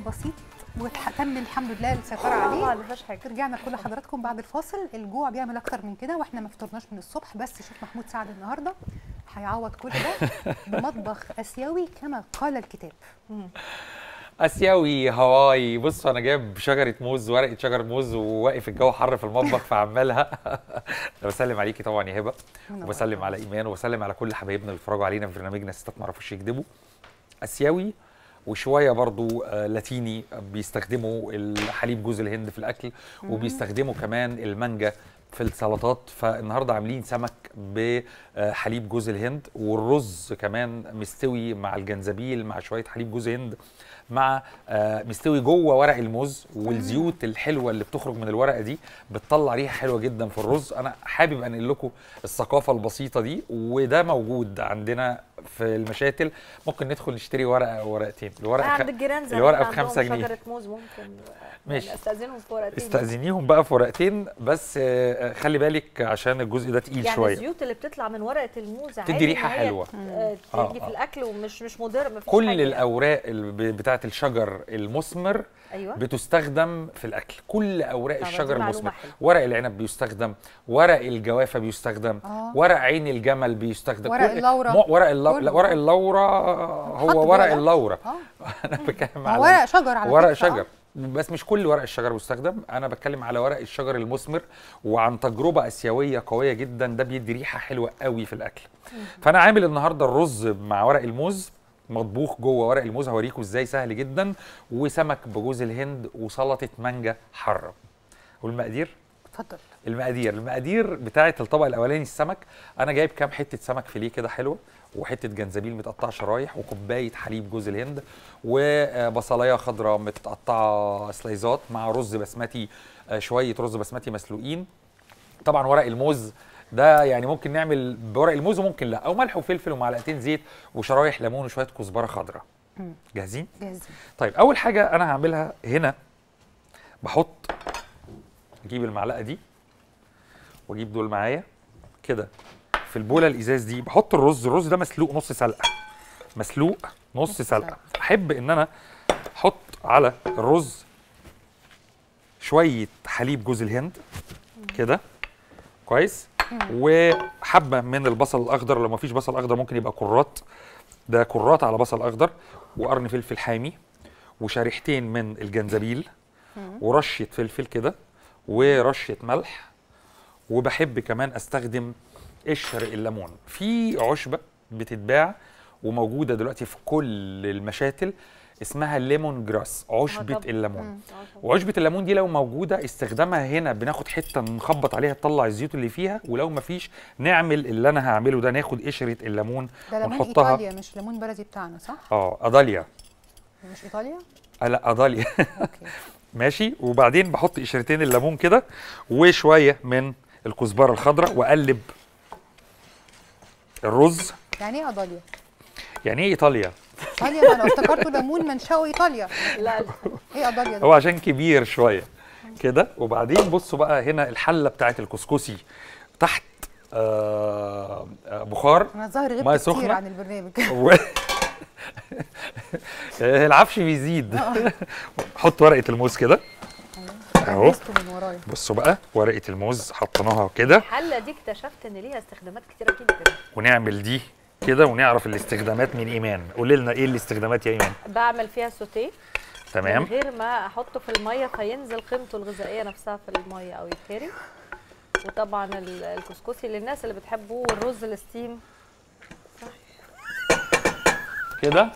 بسيط وتم الحمد لله السيطره اه عليه ما فيهاش حاجه رجعنا لكل حضراتكم بعد الفاصل الجوع بيعمل اكتر من كده واحنا ما فطرناش من الصبح بس شيف محمود سعد النهارده هيعوض كل ده بمطبخ اسيوي كما قال الكتاب اسيوي هواي بص انا جايب شجره موز ورقه شجر موز وواقف الجو حر في المطبخ فعمالها انا بسلم عليكي طبعا يا هبه وبسلم على ايمان وبسلم على كل حبايبنا اللي بيتفرجوا علينا في برنامجنا ستات ما يعرفوش يكذبوا اسيوي وشويه برضو آه، لاتيني بيستخدموا الحليب جوز الهند في الاكل وبيستخدموا كمان المانجا في السلطات فالنهارده عاملين سمك بحليب جوز الهند والرز كمان مستوي مع الجنزبيل مع شويه حليب جوز هند مع آه، مستوي جوه ورق الموز والزيوت الحلوه اللي بتخرج من الورقه دي بتطلع ريحه حلوه جدا في الرز انا حابب انقل لكم الثقافه البسيطه دي وده موجود عندنا في المشاتل ممكن ندخل نشتري ورقه او ورقتين الورقه خ- عند الجيران زي الورقة ما بخمسة عندهم جنيه. شجره موز ممكن ماشي. يعني استاذنهم في ورقتين استاذنيهم بقى في ورقتين بس آه، خلي بالك عشان الجزء ده تقيل يعني شويه الزيوت اللي بتطلع من ورقه الموز تدي عادي إن ريحة هي حلوة. آه، آه، تيجي آه. في الاكل ومش مش مضر مفيش كل حاجة يعني. الاوراق ال- ب- بتاعه الشجر المثمر ايوه بتستخدم في الاكل كل اوراق طبعاً دي الشجر معلومة المثمر حلوة. ورق العنب بيستخدم ورق الجوافه بيستخدم آه. ورق عين الجمل بيستخدم ورق كل- اللورا. مو- ورق اللورا كله. لا ورق اللورا حط هو ورق جوه. اللورا اه انا بتكلم ما على هو ورق شجر على ورق فكرة، آه. شجر بس مش كل ورق الشجر بيستخدم انا بتكلم على ورق الشجر المثمر وعن تجربه اسيويه قويه جدا ده بيدي ريحه حلوه قوي في الاكل فانا عامل النهارده الرز مع ورق الموز مطبوخ جوه ورق الموز هوريكم ازاي سهل جدا وسمك بجوز الهند وسلطه مانجا حاره والمقادير اتفضل المقادير المقادير بتاعه الطبق الاولاني السمك انا جايب كام حته سمك فيليه كده حلوه وحته جنزبيل متقطع شرايح وكوبايه حليب جوز الهند وبصلايه خضراء متقطعه سلايزات مع رز بسمتي آه، شويه رز بسمتي مسلوقين طبعا ورق الموز ده يعني ممكن نعمل بورق الموز وممكن لا او ملح وفلفل ومعلقتين زيت وشرايح ليمون وشويه كزبره خضراء مم. جاهزين جاهزين طيب اول حاجه انا هعملها هنا بحط اجيب المعلقه دي واجيب دول معايا كده في البوله الازاز دي بحط الرز الرز ده مسلوق نص سلقه مسلوق نص نص سلقه سلقة. احب ان انا احط على الرز شويه حليب جوز الهند كده كويس وحبه من البصل الاخضر لو ما فيش بصل اخضر ممكن يبقى كرات ده كرات على بصل اخضر وقرن فلفل حامي وشريحتين من الجنزبيل ورشه فلفل كده ورشه ملح وبحب كمان استخدم قشر الليمون في عشبه بتتباع وموجوده دلوقتي في كل المشاتل اسمها الليمون جراس عشبه طب- الليمون مم. آه طبعاً. وعشبه الليمون دي لو موجوده استخدامها هنا بناخد حته نخبط عليها تطلع الزيوت اللي فيها ولو مفيش نعمل اللي انا هعمله ده ناخد قشره الليمون ده ليمون ونحطها ايطاليا مش ليمون بلدي بتاعنا صح؟ اه اداليا مش ايطاليا؟ آه لا اداليا اوكي ماشي وبعدين بحط قشرتين الليمون كده وشويه من الكزبره الخضراء واقلب الرز يعني ايه ايطاليا؟ يعني ايه ايطاليا ايطاليا ما انا افتكرته ليمون منشأه ايطاليا لا لا ايه ايطاليا ده؟ هو عشان كبير شويه كده وبعدين بصوا بقى هنا الحله بتاعت الكسكسي تحت آه آه، بخار انا ظاهر مية غبت كتير سخنة. عن البرنامج و... العفش بيزيد حط ورقه الموز كده اهو لبسته من ورايا بصوا بقى ورقه الموز حطيناها كده الحله دي اكتشفت ان ليها استخدامات كتيره جدا ونعمل دي كده ونعرف الاستخدامات من ايمان قولي لنا ايه الاستخدامات يا ايمان بعمل فيها سوتيه من تمام غير ما احطه في الميه فينزل قيمته الغذائيه نفسها في الميه او يتهري وطبعا ال- الكسكسي للناس اللي بتحبه والرز الستيم كده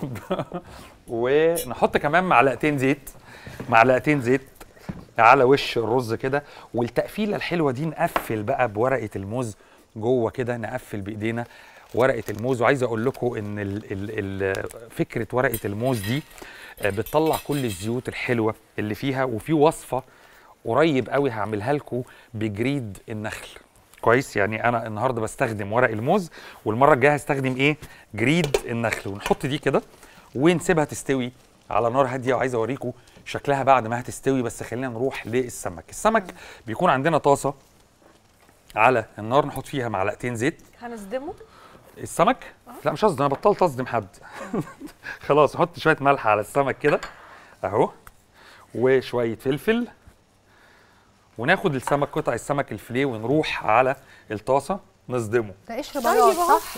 ونحط كمان معلقتين زيت معلقتين زيت على وش الرز كده والتقفيله الحلوه دي نقفل بقى بورقه الموز جوه كده نقفل بايدينا ورقه الموز وعايز اقول لكم ان ال ال ال فكره ورقه الموز دي آه، بتطلع كل الزيوت الحلوه اللي فيها وفي وصفه قريب قوي هعملها لكم بجريد النخل كويس يعني انا النهارده بستخدم ورق الموز والمره الجايه هستخدم ايه جريد النخل ونحط دي كده ونسيبها تستوي على نار هاديه وعايز اوريكم شكلها بعد ما هتستوي بس خلينا نروح للسمك السمك بيكون عندنا طاسه على النار نحط فيها معلقتين زيت هنصدمه السمك لا مش قصدي انا بطلت اصدم حد خلاص نحط شويه ملح على السمك كده اهو وشويه فلفل وناخد السمك قطع السمك الفيليه ونروح على الطاسه نصدمه ده قشر طيب بياض أهو. صح؟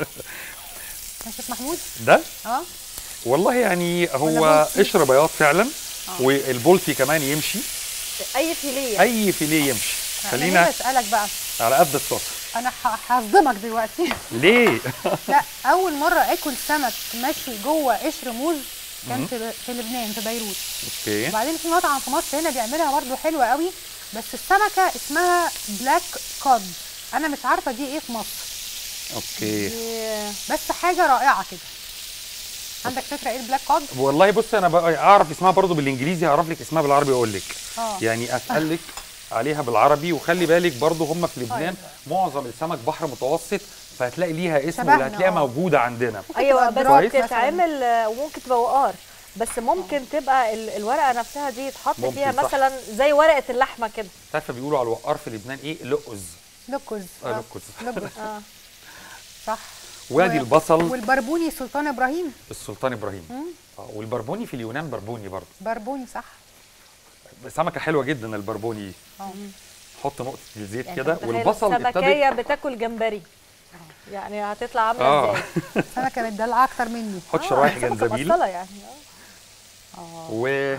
يا شيف محمود ده اه والله يعني هو ولا بولتي؟ قشر بياض فعلا والبولتي كمان يمشي اي فيليه اي فيليه يمشي خلينا خلينا اسالك بقى على قد الطاسه انا ه- هصدمك دلوقتي ليه لا اول مره اكل سمك ماشي جوه قشر موز كان في, في لبنان في بيروت اوكي وبعدين في مطعم في مصر هنا بيعملها برضه حلوه قوي بس السمكه اسمها بلاك كود انا مش عارفه دي ايه في مصر اوكي دي- بس حاجه رائعه كده عندك فكره ايه البلاك كود والله بص انا بقى اعرف اسمها برضو بالانجليزي هعرف لك اسمها بالعربي اقول لك اه يعني اسالك عليها بالعربي وخلي بالك برضو هم في لبنان معظم السمك بحر متوسط فهتلاقي ليها اسم شبهنا، واللي هتلاقيها آه. موجوده عندنا ايوه تبقى بس دراك مثلاً. بتتعمل آه، وممكن تبقى وقار بس ممكن تبقى ال- الورقه نفسها دي يتحط ممكن، فيها صح. مثلا زي ورقه اللحمه كده عارفه بيقولوا على الوقار في لبنان ايه لقز لوكوز اه لقز لوكوز اه صح وادي و- البصل والبربوني سلطان ابراهيم السلطان ابراهيم مم. اه والبربوني في اليونان بربوني برضو بربوني صح سمكه حلوه جدا البربوني اه حط نقطه الزيت يعني كده أنت متخيل والبصل ابتدت سمكيه بتاكل جمبري يعني هتطلع عامله اه ازاي سمكه متدلعه اكتر مني حط آه، شرايح سمكة جنزبيل مبصلة يعني آه. اه و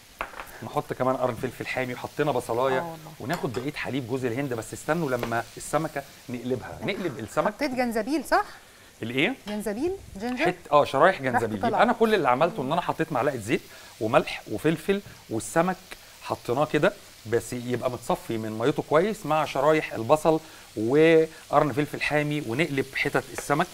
نحط كمان قرن فلفل حامي وحطينا بصلايه آه والله. وناخد بقيه حليب جوز الهند بس استنوا لما السمكه نقلبها نقلب السمك حطيت جنزبيل صح الايه جنزبيل جينجر حت اه شرايح جنزبيل طلع. يبقى انا كل اللي عملته ان انا حطيت معلقه زيت وملح وفلفل والسمك حطيناه كده بس يبقى متصفي من ميته كويس مع شرايح البصل وقرن فلفل حامي ونقلب حتت السمك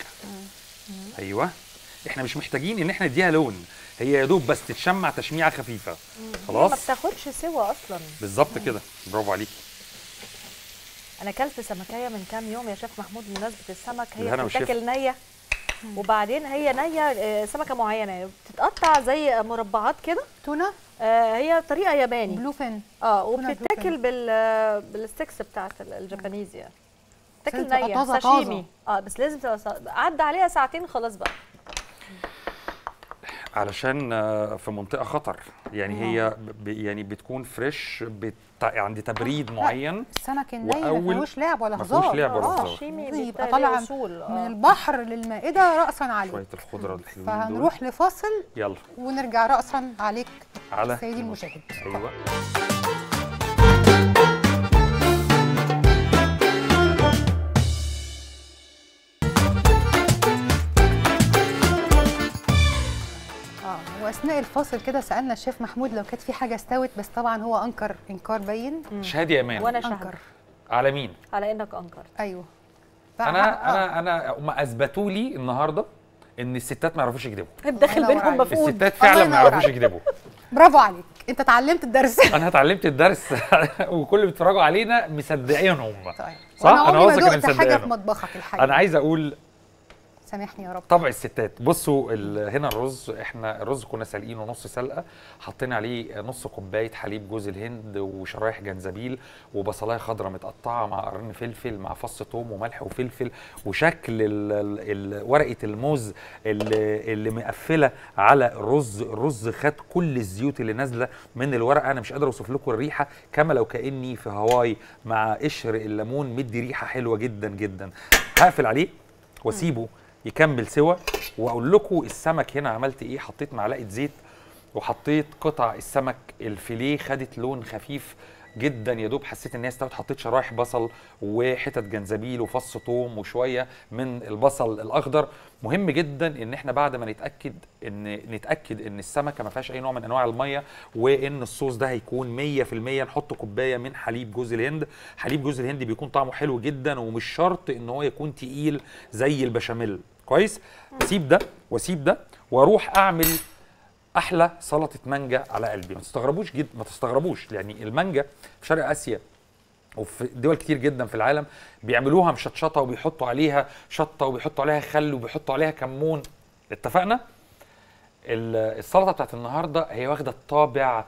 ايوه احنا مش محتاجين ان احنا نديها لون هي يا دوب بس تتشمع تشميعه خفيفه ما خلاص بتاخدش سوا اصلا بالظبط كده برافو عليكي انا اكلت سمكيه من كام يوم يا شيف محمود بمناسبه السمك هي بالهنا والشفا. بتتاكل نيه وبعدين هي نيه آه، سمكه معينه بتتقطع زي مربعات كده تونه آه، هي طريقه ياباني بلو فين اه تونة وبتتاكل بلوفين. بال بالستكس بتاعت ال- الجابانيز يعني تاكل لازم تبقى نيه طازة ساشيمي اه بس لازم تبقى ص- عدى عليها ساعتين خلاص بقى علشان آه، في منطقه خطر يعني هي ب يعني بتكون فريش بت... عند تبريد معين السمك الني ما وأول- فيهوش لعب ولا ما فيهوش هزار لعب ولا آه. هزار. ساشيمي يبقى بيبقى طالع ليه اصول من آه. البحر للمائده راسا عليك شويه الخضره الحلوين دول فهنروح لفاصل يلا ونرجع راسا عليك على سيدي المشاهد ايوه اه واثناء الفاصل كده سالنا الشيف محمود لو كانت في حاجه استوت بس طبعا هو انكر انكار باين شهادي يا مان وانا انكر شهد على مين على انك انكرت ايوه انا انا انا هم اثبتوا لي النهارده ان الستات ما يعرفوش يكذبوا داخل ينور بينهم عليك. مفقود الستات فعلا ما ينور يعرفوش عليك. يكذبوا برافو عليك انت اتعلمت الدرس انا اتعلمت الدرس وكل اللي بيتفرجوا علينا مصدقينهم طيب صح؟ وانا أنا عمري واثق ما إن دقت حاجه مصدقينهم. في مطبخك الحقيقه انا عايز اقول سامحني يا رب طبع الستات بصوا ال- هنا الرز احنا الرز كنا سالقينه نص سلقه حاطين عليه نص كوبايه حليب جوز الهند وشرايح جنزبيل وبصلايه خضراء متقطعه مع قرن فلفل مع فص ثوم وملح وفلفل وشكل ال- ال- ال- ورقه الموز اللي, اللي مقفله على الرز الرز خد كل الزيوت اللي نازله من الورقه انا مش قادر اوصف لكم الريحه كما لو كاني في هواي مع قشر الليمون مدي ريحه حلوه جدا جدا هقفل عليه واسيبه يكمل سوا واقول لكم السمك هنا عملت ايه حطيت معلقه زيت وحطيت قطع السمك الفيليه خدت لون خفيف جدا يا دوب حسيت ان هي استوت حطيت شرايح بصل وحتت جنزبيل وفص ثوم وشويه من البصل الاخضر مهم جدا ان احنا بعد ما نتاكد ان نتاكد ان السمكه ما فيهاش اي نوع من انواع الميه وان الصوص ده هيكون 100% نحط كوبايه من حليب جوز الهند حليب جوز الهند بيكون طعمه حلو جدا ومش شرط ان هو يكون تقيل زي البشاميل كويس اسيب ده واسيب ده واروح اعمل احلى سلطه مانجا على قلبي ما تستغربوش جد ما تستغربوش يعني المانجا في شرق اسيا وفي دول كتير جدا في العالم بيعملوها مشطشطه وبيحطوا عليها شطه وبيحطوا عليها خل وبيحطوا عليها كمون اتفقنا ال- السلطه بتاعت النهارده هي واخده الطابع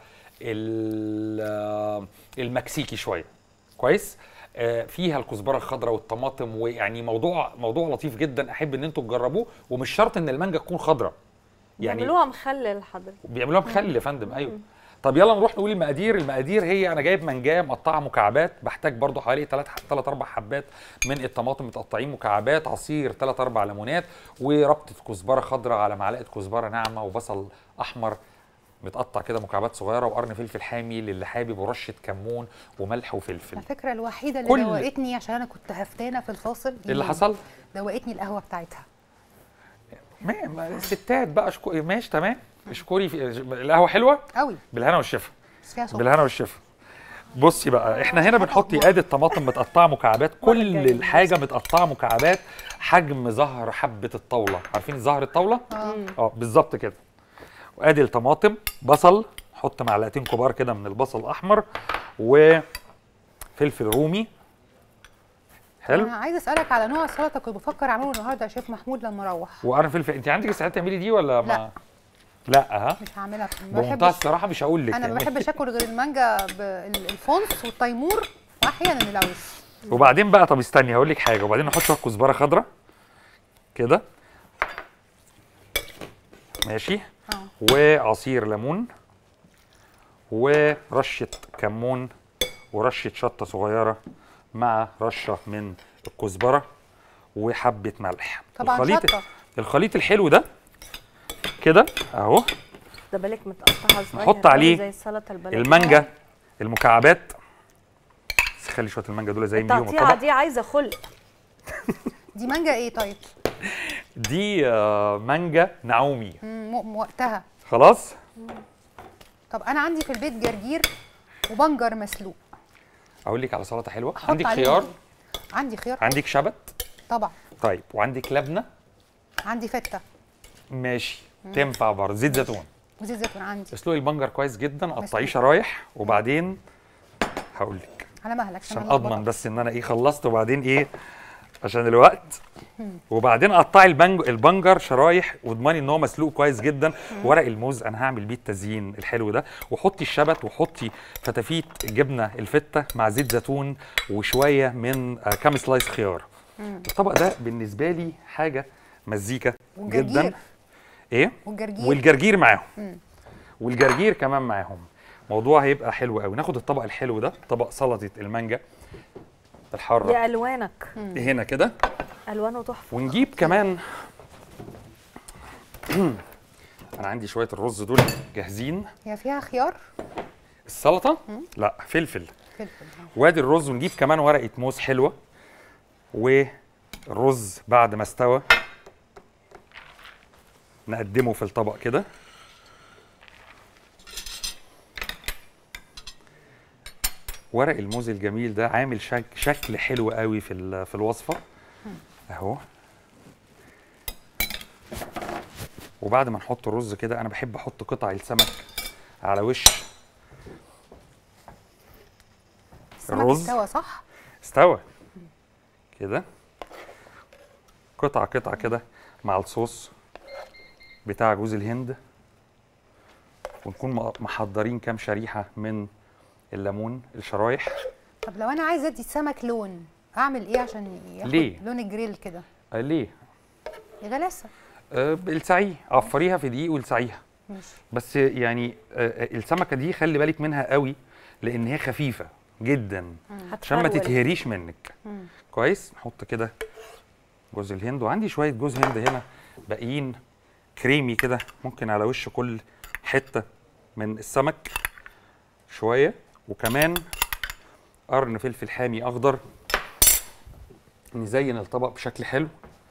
ال- المكسيكي شويه كويس آه، فيها الكزبره الخضراء والطماطم ويعني موضوع موضوع لطيف جدا احب ان انتوا تجربوه ومش شرط ان المانجا تكون خضراء بيعملوها مخلل حضرتك بيعملوها مخلل يا فندم ايوه طب يلا نروح نقول المقادير المقادير هي انا جايب منجايه مقطعه مكعبات بحتاج برضو حوالي 3 3 4 حبات من الطماطم متقطعين مكعبات عصير 3 4 ليمونات وربطه كزبره خضراء على معلقه كزبره ناعمه وبصل احمر متقطع كده مكعبات صغيره وقرن فلفل حامي للي حابب ورشه كمون وملح وفلفل الفكره الوحيده اللي كل- دوقتني عشان انا كنت هفتانه في الفاصل ايه اللي إيمان. حصل؟ دوقتني القهوه بتاعتها ما ما الستات بقى اشكو ماشي تمام اشكري في القهوه حلوه قوي بالهنا والشفا بس فيها سكر بالهنا والشفا بصي بقى احنا هنا بنحط ادي الطماطم متقطعه مكعبات كل الجاية. الحاجه متقطعه مكعبات حجم زهر حبه الطاوله عارفين زهر الطاوله اه اه بالظبط كده وادي الطماطم بصل حط معلقتين كبار كده من البصل الاحمر وفلفل رومي حلو انا عايزه اسالك على نوع السلطه كنت بفكر اعمله النهارده يا شيف محمود لما اروح وقرن فلفل انت عندك استعداد تعملي دي ولا لا. ما لا ها مش هعملها ما بمنتهى بحبش الصراحه مش هقول لك انا ما يعني. بحبش اكل غير المانجا بالفونس والتيمور واحيانا اللوز وبعدين بقى طب استني هقول لك حاجه وبعدين نحط شويه كزبره خضراء كده ماشي اه وعصير ليمون ورشه كمون ورشه شطه صغيره مع رشه من الكزبره وحبه ملح طبعا الخليط شطه الخليط الحلو ده كده اهو ده بالك متقطعه صغير نحط قوي عليه زي السلطه البلدي المانجا المكعبات بس خلي شويه المانجا دول زي بيهم التقطيعه الطبق دي عايزه خلق دي مانجا ايه طيب دي آه، مانجا نعومي مم، م- وقتها خلاص طب انا عندي في البيت جرجير وبنجر مسلوق اقول لك على سلطه حلوه أحط عندك عليه خيار إيه؟ عندي خيار عندك شبت طبعا طيب وعندك لبنه عندي فته ماشي تنفع برضه زيت زيتون وزيت زيتون عندي اسلقي البنجر كويس جدا قطعيه مسلوق. شرايح وبعدين هقول لك على مهلك عشان أنا اضمن هلخبطك. بس ان انا ايه خلصت وبعدين ايه عشان الوقت وبعدين قطعي البنج البنجر شرايح واضمني ان هو مسلوق كويس جدا ورق الموز انا هعمل بيه التزيين الحلو ده وحطي الشبت وحطي فتافيت الجبنه الفته مع زيت زيتون وشويه من آه، كام سلايس خيار الطبق ده بالنسبه لي حاجه مزيكا جدا والجرجير ايه والجرجير والجرجير معاهم مم. والجرجير كمان معاهم موضوع هيبقى حلو قوي ناخد الطبق الحلو ده طبق سلطه المانجا الحاره دي الوانك هنا كده الوانه تحفه ونجيب كمان انا عندي شويه الرز دول جاهزين هي فيها خيار السلطه لا فلفل فلفل آه. وادي الرز ونجيب كمان ورقه موز حلوه والرز بعد ما استوى نقدمه في الطبق كده ورق الموز الجميل ده عامل شك شكل حلو قوي في ال- في الوصفه اهو وبعد ما نحط الرز كده انا بحب احط قطع السمك على وش السمك الرز. استوى صح استوى كده قطعة قطعة كده مع الصوص بتاع جوز الهند ونكون م- محضرين كام شريحة من الليمون الشرايح طب لو انا عايزه ادي السمك لون اعمل ايه عشان ياخد ليه؟ لون الجريل كده آه ليه؟ يا غلاسه آه السعيه عفريها في دقيق ولسعيها ماشي بس يعني آه آه، السمكة دي خلي بالك منها قوي لأن هي خفيفة جدا عشان ما هتفرول. تتهريش منك مم. كويس نحط كده جوز الهند وعندي شويه جوز هند هنا باقيين كريمي كده ممكن على وش كل حته من السمك شويه وكمان قرن فلفل حامي اخضر نزين الطبق بشكل حلو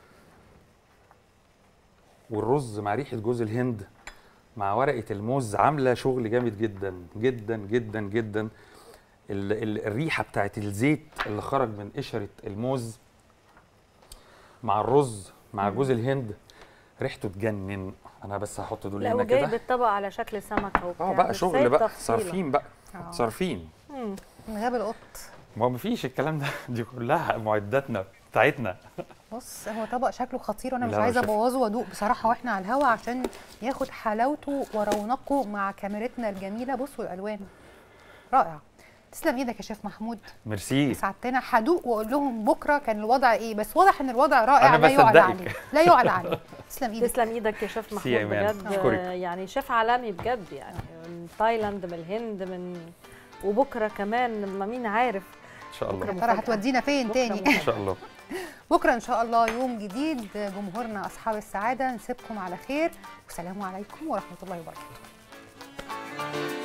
والرز مع ريحه جوز الهند مع ورقه الموز عامله شغل جامد جدا جدا جدا جدا ال ال الريحه بتاعت الزيت اللي خرج من قشره الموز مع الرز مع جوز الهند ريحته تجنن انا بس هحط دول لا هنا وجايب كده الطبق على شكل سمكه وبتاع اه بقى بس شغل سايب بقى تفصيلة. صارفين بقى آه. صارفين مم. من غاب القط ما هو مفيش الكلام ده دي كلها معداتنا بتاعتنا بص هو طبق شكله خطير وانا مش لا، عايزه شايف. ابوظه وادوق بصراحه واحنا على الهوا عشان ياخد حلاوته ورونقه مع كاميرتنا الجميله بصوا الالوان رائع تسلم ايدك يا شيف محمود ميرسي ساعدتنا هدوق واقول لهم بكره كان الوضع ايه بس واضح ان الوضع رائع أنا لا يعلى بصدقك. عليه لا يعلى عليه تسلم ايدك تسلم ايدك يا شيف ميرسي يا محمود إيمان. بجد أشكرك. آه، يعني شيف عالمي بجد يعني من تايلاند من الهند من وبكره كمان ما مين عارف ان شاء الله يا بكرة ترى مفاجأة. هتودينا فين بكرة تاني ان شاء الله بكره ان شاء الله يوم جديد جمهورنا اصحاب السعاده نسيبكم على خير والسلام عليكم ورحمه الله وبركاته